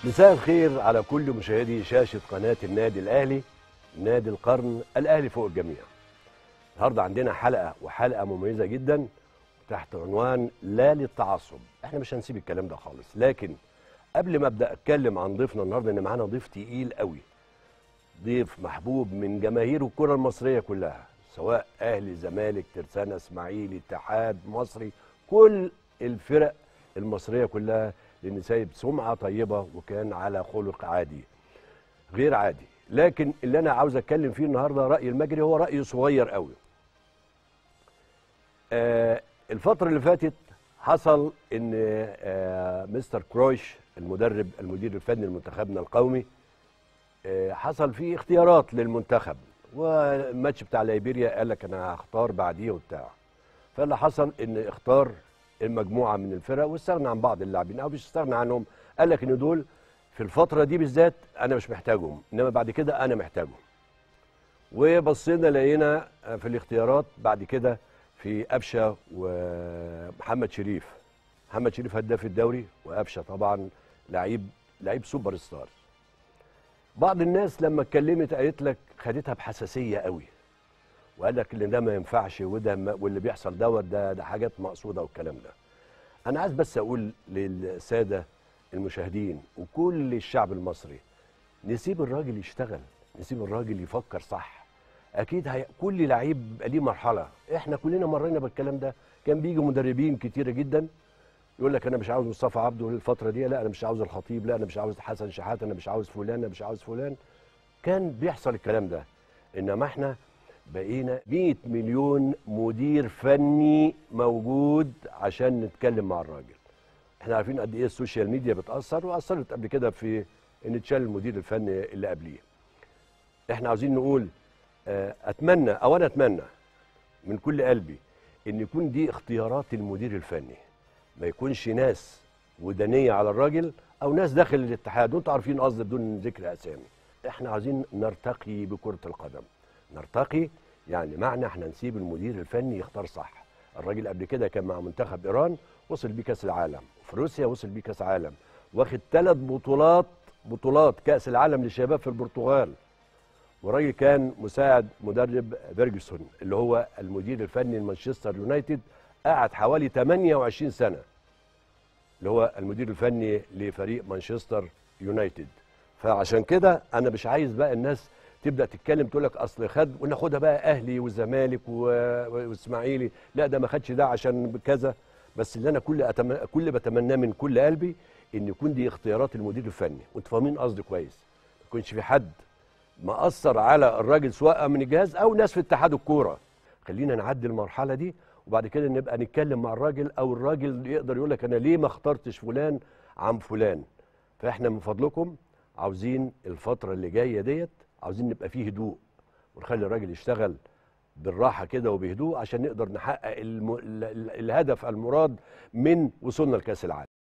مساء الخير على كل مشاهدي شاشة قناة النادي الأهلي نادي القرن الأهلي فوق الجميع النهاردة عندنا حلقة وحلقة مميزة جدا تحت عنوان لا للتعصب احنا مش هنسيب الكلام ده خالص لكن قبل ما ابدا اتكلم عن ضيفنا النهارده ان معانا ضيف تقيل قوي ضيف محبوب من جماهير الكره المصريه كلها سواء اهلي زمالك ترسانه اسماعيلي اتحاد مصري كل الفرق المصريه كلها لان سايب سمعه طيبه وكان على خلق عادي غير عادي لكن اللي انا عاوز اتكلم فيه النهارده راي المجري هو راي صغير قوي آه الفتره اللي فاتت حصل ان آه مستر كرويش المدرب المدير الفني لمنتخبنا القومي آه حصل فيه اختيارات للمنتخب والماتش بتاع ليبيريا قال لك انا هختار بعديه وبتاع فاللي حصل ان اختار المجموعه من الفرق واستغنى عن بعض اللاعبين او مش استغنى عنهم قال لك ان دول في الفتره دي بالذات انا مش محتاجهم انما بعد كده انا محتاجهم وبصينا لقينا في الاختيارات بعد كده في قفشه ومحمد شريف محمد شريف هداف الدوري وقفشه طبعا لعيب لعيب سوبر ستار بعض الناس لما اتكلمت قالت لك خدتها بحساسيه قوي وقال لك ان ده ما ينفعش وده ما واللي بيحصل دوت ده ده حاجات مقصوده والكلام ده انا عايز بس اقول للساده المشاهدين وكل الشعب المصري نسيب الراجل يشتغل نسيب الراجل يفكر صح اكيد هي... كل لعيب بيبقى ليه مرحله احنا كلنا مرينا بالكلام ده كان بيجي مدربين كتيره جدا يقول لك انا مش عاوز مصطفى عبده الفتره دي لا انا مش عاوز الخطيب لا انا مش عاوز حسن شحاته انا مش عاوز فلان انا مش عاوز فلان كان بيحصل الكلام ده انما احنا بقينا 100 مليون مدير فني موجود عشان نتكلم مع الراجل احنا عارفين قد ايه السوشيال ميديا بتاثر واثرت قبل كده في ان اتشال المدير الفني اللي قبليه احنا عاوزين نقول اتمنى او انا اتمنى من كل قلبي ان يكون دي اختيارات المدير الفني ما يكونش ناس ودانيه على الراجل او ناس داخل الاتحاد وانتوا عارفين قصدي بدون ذكر اسامي احنا عاوزين نرتقي بكره القدم نرتقي يعني معنى احنا نسيب المدير الفني يختار صح الراجل قبل كده كان مع منتخب ايران وصل بيه كاس العالم وفي روسيا وصل بيه كاس عالم واخد ثلاث بطولات بطولات كاس العالم للشباب في البرتغال وراجل كان مساعد مدرب فيرجسون اللي هو المدير الفني لمانشستر يونايتد قعد حوالي 28 سنه اللي هو المدير الفني لفريق مانشستر يونايتد فعشان كده انا مش عايز بقى الناس تبدا تتكلم تقول لك اصل خد وناخدها بقى اهلي والزمالك والاسماعيلي لا ده ما خدش ده عشان كذا بس اللي انا كل أتمنى كل بتمناه من كل قلبي ان يكون دي اختيارات المدير الفني وانتوا فاهمين قصدي كويس ما يكونش في حد مأثر على الراجل سواء من الجهاز او ناس في اتحاد الكوره خلينا نعدي المرحله دي وبعد كده نبقى نتكلم مع الراجل او الراجل يقدر يقول لك انا ليه ما اخترتش فلان عن فلان فاحنا من فضلكم عاوزين الفتره اللي جايه ديت عاوزين نبقى فيه هدوء ونخلي الراجل يشتغل بالراحه كده وبهدوء عشان نقدر نحقق الم... الهدف المراد من وصولنا لكاس العالم